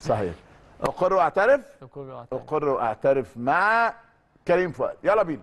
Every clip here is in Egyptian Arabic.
صحيح اقر واعترف الكورة واعترف. اقر واعترف مع كريم فؤاد يلا بينا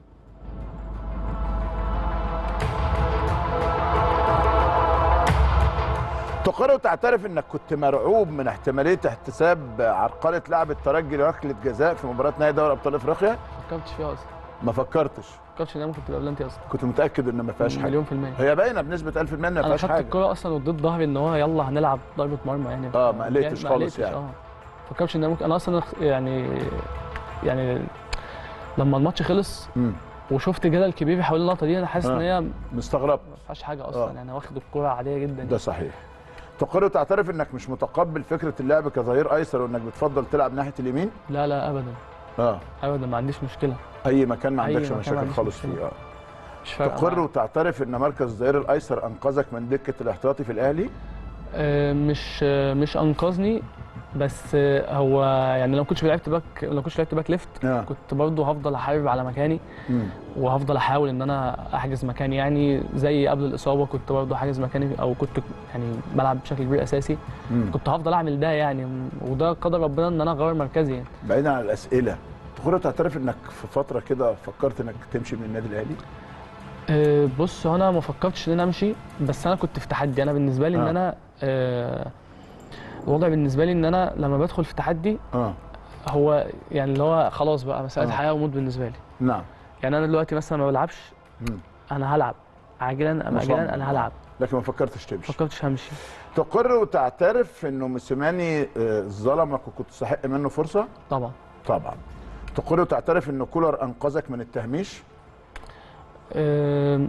تقر وتعترف انك كنت مرعوب من احتماليه احتساب عرقله لاعب الترجي لركله جزاء في مباراه نهائي دوري ابطال افريقيا ما فكرتش فيها اصلا ما فكرتش ما فكرتش ان هي ممكن تبقى بلانتي اصلا كنت متاكد ان ما فيهاش حاجه مليون في المية هي باينه بنسبه 1000% ان ما انا فيهاش خدت حاجه الكورة اصلا واديت ظهري ان هو يلا هنلعب ضربة مرمى يعني آه، ما قلقتش ما خالص قلقتش، يعني. اه ما فكرتش ان أنا ممكن انا اصلا يعني يعني لما الماتش خلص مم. وشفت جدل كبير حوالين اللقطة دي انا حاسس آه. ان هي ما مستغرب فيهاش حاجة اصلا آه. يعني واخد الكورة عادية جدا ده صحيح تقر وتعترف انك مش متقبل فكره اللعب كظهير ايسر وانك بتفضل تلعب ناحيه اليمين لا لا ابدا اه ابدا ما عنديش مشكلة اي مكان ما أي عندكش مكان ما مشاكل عنديش خالص مشكلة. فيه اه مش فارقة تقر معايا. وتعترف ان مركز الظهير الايسر انقذك من دكه الاحتياطي في الاهلي آه، مش آه، مش انقذني بس آه، هو يعني لو كنتش لعبت باك لو كنتش لعبت باك ليفت آه. كنت برضه هفضل احارب على مكاني مم. وهفضل احاول ان انا احجز مكاني يعني زي قبل الاصابه كنت برضه حاجز مكاني او كنت يعني بلعب بشكل كبير اساسي مم. كنت هفضل اعمل ده يعني وده قدر ربنا ان انا اغير مركزي يعني بعيدا عن الاسئله تقر وتعترف انك في فتره كده فكرت انك تمشي من النادي الاهلي أه، بص هو انا ما فكرتش ان انا امشي بس انا كنت في تحدي انا بالنسبه لي ان آه. انا أه، الوضع بالنسبه لي ان انا لما بدخل في تحدي اه هو يعني اللي هو خلاص بقى مساله آه. حياه وموت بالنسبه لي نعم يعني انا دلوقتي مثلا ما بلعبش مم. انا هلعب عاجلا ام مصمم. اجلا انا هلعب لكن ما فكرتش ما تمشي فكرتش همشي تقر وتعترف انه موسيماني آه، ظلمك وكنت تستحق منه فرصه طبعا طبعا تقر وتعترف انه كولر انقذك من التهميش أم،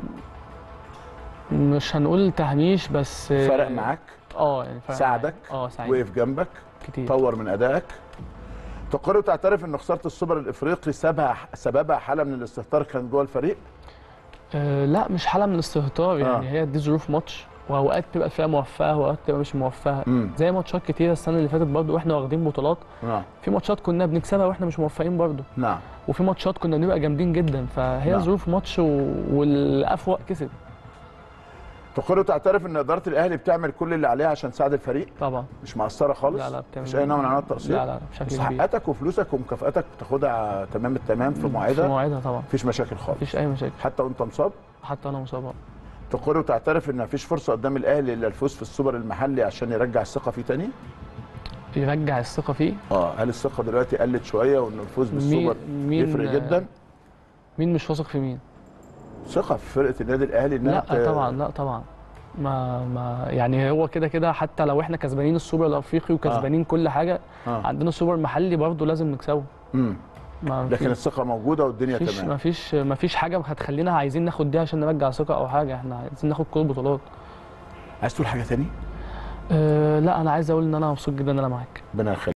مش هنقول تهميش بس فرق معاك اه يعني فرق ساعدك معايا. اه ساعدني وقف جنبك كتير طور من ادائك تقر وتعترف ان خساره السوبر الافريقي سببها سببها حاله من الاستهتار كان جوه الفريق أه لا مش حاله من الاستهتار يعني آه. هي دي ظروف ماتش واوقات تبقى الفرقه موفقه واوقات تبقى مش موفقه امم زي ماتشات كتير السنه اللي فاتت برضو واحنا واخدين بطولات نعم في ماتشات كنا بنكسبها واحنا مش موفقين برضو نعم وفي ماتشات كنا بنبقى جامدين جدا فهي نعم. ظروف ماتش و... والافوق كسب تقر وتعترف ان اداره الاهلي بتعمل كل اللي عليها عشان تساعد الفريق طبعا مش مقصره خالص لا لا بتعمل مش اي نوع من انواع التقصير لا لا بشكل كبير مستحقاتك وفلوسك ومكافاتك بتاخدها تمام التمام في في مواعيدها مواعيدها طبعا مفيش مشاكل خالص مفيش اي مشاكل حتى وانت مصاب حتى انا مصاب تقر وتعترف ان مفيش فرصه قدام الاهلي الا الفوز في السوبر المحلي عشان يرجع الثقه فيه تاني يرجع الثقه فيه اه هل الثقه دلوقتي قلت شويه وان الفوز بالسوبر مين يفرق جدا مين مش واثق في مين ثقه في فرقه النادي الاهلي انها لا ت- طبعا لا طبعا ما ما يعني هو كده كده حتى لو احنا كسبانين السوبر الافريقي وكسبانين كل حاجه آه. عندنا سوبر محلي برضه لازم نكسبه مم. ما لكن في- الثقه موجوده والدنيا مفيش تمام مفيش مفيش حاجه هتخلينا عايزين ناخد دي عشان نرجع ثقه او حاجه احنا عايزين ناخد كل البطولات عايز تقول حاجه تاني أه لا انا عايز اقول ان انا مبسوط جدا ان انا معاك ربنا يخليك